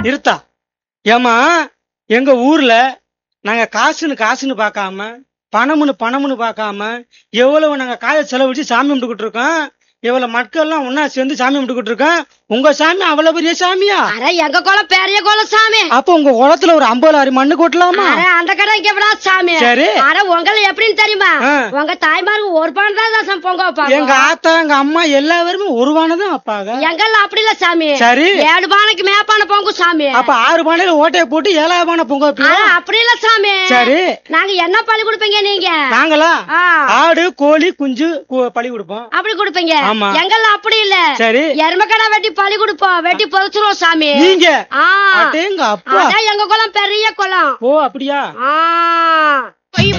இருத்தா ஏமா எங்க ஊர்ல நாங்க காசுன்னு காசுன்னு பார்க்காம பணம்னு பணம்னு பார்க்காம எவ்வளவு நாங்க காய செலவழிச்சு சாமி கும்பிட்டுக்கிட்டு இருக்கோம் எவ்வளவு மக்கள் எல்லாம் ஒன்னா சேர்ந்து சாமி கும்பிட்டுக்கிட்டு இருக்கோம் உங்க சாமி அவ்வளவு பெரிய சாமியா அட எங்க குளம் பெரிய குளம் சாமி அப்ப உங்க குளத்துல ஒரு ஐம்பது ஆறு மண்ணு கொட்டலாமா அட அந்த கடை இங்க விடாது சாமி சரி. அட உங்களை எப்படின்னு தெரியுமா ஆ. உங்க தாய்மாருக்கு ஒரு பணம் தான் தாசம் பொங்க எங்க வைப்பாங்க ஆத்தா எங்க அம்மா எல்லாருமே ஒருவானதான் அப்பாங்க எங்கெல்லாம் அப்படி இல்ல சாமி சரி ஏழு பானைக்கு மேப்பான பொங்கும் சாமி அப்ப ஆறு பானையில ஓட்டையை போட்டு ஏழாவது பானை பொங்க அட வைப்பீங்க அப்படி இல்ல சாமி சரி நாங்க என்ன பழி கொடுப்பீங்க நீங்க நாங்களா ஆ, ஆடு கோழி குஞ்சு கு- பலி கொடுப்போம் அப்படி கொடுப்பீங்க ஆமா. எங்கெல்லாம் அப்படி இல்ல சரி எருமக்கடை வெட்டி பழி கொடுப்போம் வெட்டி புதைச்சிருவோம் சாமி நீங்க ஆ அடேங்க அப்பா அதான் எங்க குளம் பெரிய குளம் ஓ அப்படியா ஆ